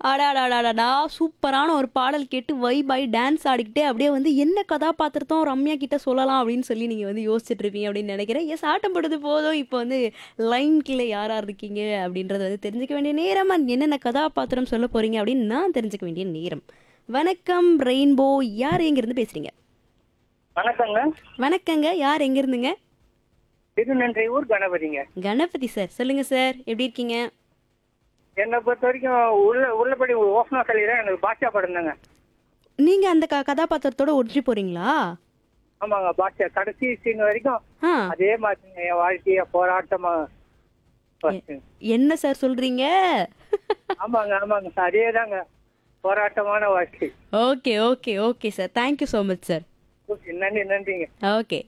அடாடாடாடா சூப்பரான ஒரு பாடல் கேட்டு வைபாய் டான்ஸ் ஆடிக்கிட்டே அப்படியே வந்து என்ன கதாபாத்திரத்தும் ரம்யா கிட்ட சொல்லலாம் அப்படின்னு சொல்லி நீங்கள் வந்து யோசிச்சுட்டு இருப்பீங்க அப்படின்னு நினைக்கிறேன் எஸ் ஆட்டம் போடுறது போதும் இப்போ வந்து லைன் கீழே யார் யார் இருக்கீங்க அப்படின்றத வந்து தெரிஞ்சுக்க வேண்டிய நேரம் and என்னென்ன கதாபாத்திரம் சொல்ல போறீங்க அப்படின்னு நான் தெரிஞ்சுக்க வேண்டிய நேரம் வணக்கம் ரெயின்போ யார் எங்கேருந்து பேசுறீங்க வணக்கங்க வணக்கங்க யார் எங்கேருந்துங்க திருநன்றி ஊர் கணபதிங்க கணபதி சார் சொல்லுங்க சார் எப்படி இருக்கீங்க என்னை பொறுத்த வரைக்கும் உள்ள உள்ளபடி ஓசனா தான் எனக்கு பாட்சா படம் தாங்க நீங்க அந்த க கதாபாத்திரத்தோட ஒன்றி போறீங்களா ஆமாங்க பாட்சா கடைசி சீன் வரைக்கும் ஆ அதே மாதிரிங்க என் வாழ்க்கைய போராட்டமா first. என்ன சார் சொல்றீங்க ஆமாங்க ஆமாங்க அதே தாங்க போராட்டமான வாழ்க்கை okay okay okay sir thank you so much sir நன்றி நன்றிங்க ஓகே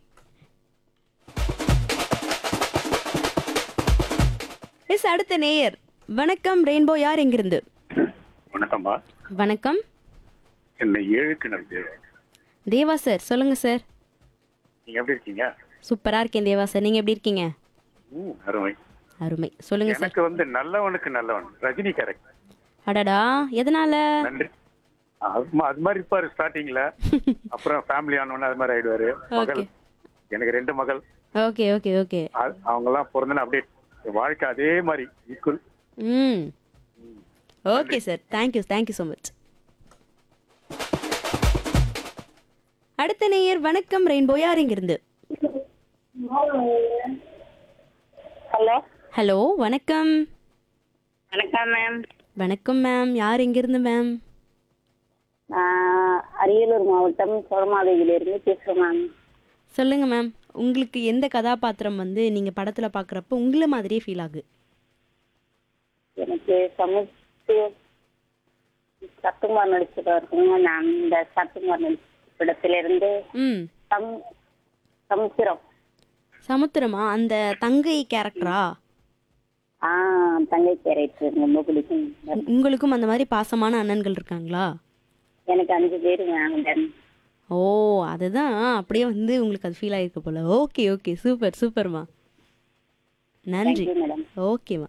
எஸ் அடுத்த நேயர் வணக்கம் ரெயின்போ யார் எங்கிருந்து வணக்கம்மா வணக்கம் என்னை ஏழு கிணறு தேவை தேவா சார் சொல்லுங்க சார் நீங்க எப்படி இருக்கீங்க சூப்பரா இருக்கேன் தேவா சார் நீங்க எப்படி இருக்கீங்க ம், அருமை அருமை சொல்லுங்க சார் எனக்கு வந்து நல்லவனுக்கு நல்லவன் ரஜினி கேரக்டர் அடடா எதனால நன்றி அது மா- அது மாதிரி இருப்பாரு ஸ்டார்டிங்ல அப்புறம் ஃபேமிலி ஆனவன அது மாதிரி ஆயிடுவாரு மகள் எனக்கு ரெண்டு மகள் ஓகே ஓகே ஓகே அவங்க எல்லாம் பிறந்தன அப்படியே வாழ்க்கை அதே மாதிரி ஈக்குவல் ம் okay sir thank you thank you so much அடுத்த நேயர் வணக்கம் ரெயின்போ யார் எங்கிருந்து ஹலோ ஹலோ வணக்கம் வணக்கம் மேம் வணக்கம் மேம் யார் எங்கிருந்து மேம் நான் அரியலூர் மாவட்டம் சோழமாதேவியிலிருந்து பேசுகிறேன் மேம் சொல்லுங்க மேம் உங்களுக்கு எந்த கதாபாத்திரம் வந்து நீங்க படத்துல பாக்குறப்ப உங்களை மாதிரியே ஃபீல் ஆகு எனக்கு சமுத்து சத்துமார் நடிச்சுட்டு இருக்குங்க நான் இந்த சத்துமார் நடிச்ச படத்திலிருந்து ம் சம் சமுத்திரம் சமுத்திரமா அந்த தங்கை கேரக்டரா ஆ தங்கை கேரக்டர் ரொம்ப பிடிக்கும் உங்களுக்கும் அந்த மாதிரி பாசமான அண்ணன்கள் இருக்காங்களா எனக்கு அஞ்சு பேர் மேம் ஓ அதுதான் அப்படியே வந்து உங்களுக்கு அது ஃபீல் ஆயிருக்கு போல ஓகே ஓகே சூப்பர் சூப்பர்மா நன்றி தேங்க்யூ மேடம் ஓகேம்மா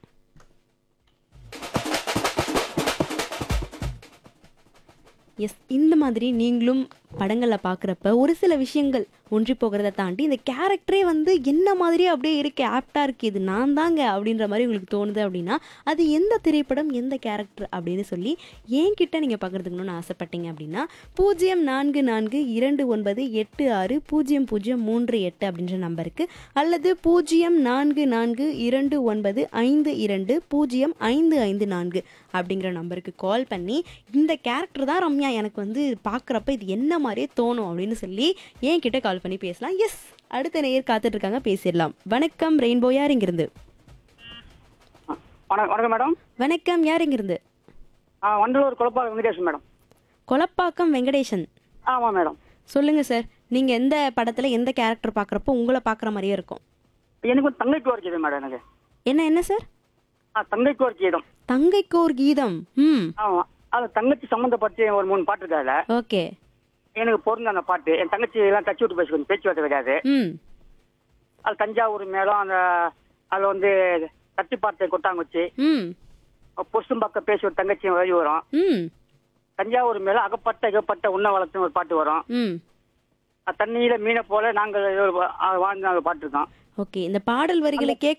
எஸ் இந்த மாதிரி நீங்களும் படங்களில் பார்க்குறப்ப ஒரு சில விஷயங்கள் ஒன்றி போகிறத தாண்டி இந்த கேரக்டரே வந்து என்ன மாதிரியே அப்படியே இருக்கு ஆப்டாக இருக்கு இது நான் தாங்க அப்படின்ற மாதிரி உங்களுக்கு தோணுது அப்படின்னா அது எந்த திரைப்படம் எந்த கேரக்டர் அப்படின்னு சொல்லி என்கிட்ட நீங்கள் பகிர்ந்துக்கணும்னு ஆசைப்பட்டீங்க அப்படின்னா பூஜ்ஜியம் நான்கு நான்கு இரண்டு ஒன்பது எட்டு ஆறு பூஜ்ஜியம் பூஜ்ஜியம் மூன்று எட்டு அப்படின்ற நம்பருக்கு அல்லது பூஜ்ஜியம் நான்கு நான்கு இரண்டு ஒன்பது ஐந்து இரண்டு பூஜ்ஜியம் ஐந்து ஐந்து நான்கு அப்படிங்கிற நம்பருக்கு கால் பண்ணி இந்த கேரக்டர் தான் ரம்யா எனக்கு வந்து பார்க்குறப்ப இது என்ன மாதிரியே தோணும் அப்படின்னு சொல்லி என்கிட்ட கால் பண்ணி பேசலாம் எஸ் அடுத்த நேயர் காத்துட்டு இருக்காங்க பேசிடலாம் வணக்கம் ரெயின்போ யார் இங்கிருந்து வணக்கம் வணக்கம் மேடம் வணக்கம் யார் இங்கிருந்து ஆ வண்டலூர் குழப்பா வெங்கடேஷ் மேடம் கொலப்பாக்கம் வெங்கடேசன் ஆமாம் மேடம் சொல்லுங்க சார் நீங்க எந்த படத்துல எந்த கேரக்டர் பார்க்குறப்போ உங்களை பார்க்குற மாதிரியே இருக்கும் எனக்கு வந்து தங்கைக்கு ஒரு கீதம் மேடம் எனக்கு என்ன என்ன சார் ஆ தங்கைக்கு ஒரு கீதம் தங்கைக்கு ஒரு கீதம் ம் ஆமாம் அது தங்கச்சி சம்மந்தப்பட்டு ஒரு மூணு பாட்டு இருக்காதுல ஓகே எனக்கு பொருந்த அந்த பாட்டு என் தங்கச்சி எல்லாம் தச்சு விட்டு பேசி கொஞ்சம் பேச்சுவார்த்தை கிடையாது ம் அது தஞ்சாவூர் மேலும் அந்த அது வந்து தட்டி பார்த்தை கொட்டாங்குச்சி ம் பொசும் பக்கம் பேசி ஒரு தங்கச்சி வழி வரும் ம் தஞ்சாவூர் மேல அகப்பட்ட அகப்பட்ட உண்ண வளர்த்துன்னு ஒரு பாட்டு வரும் ம் அது தண்ணியில மீனை போல நாங்கள் ஏதோ ஒரு வா- ஆ, வாழ்ந்து நாங்கள் பாட்டு இருக்கோம் ஓகே இந்த பாடல் வரிகளை கேட்க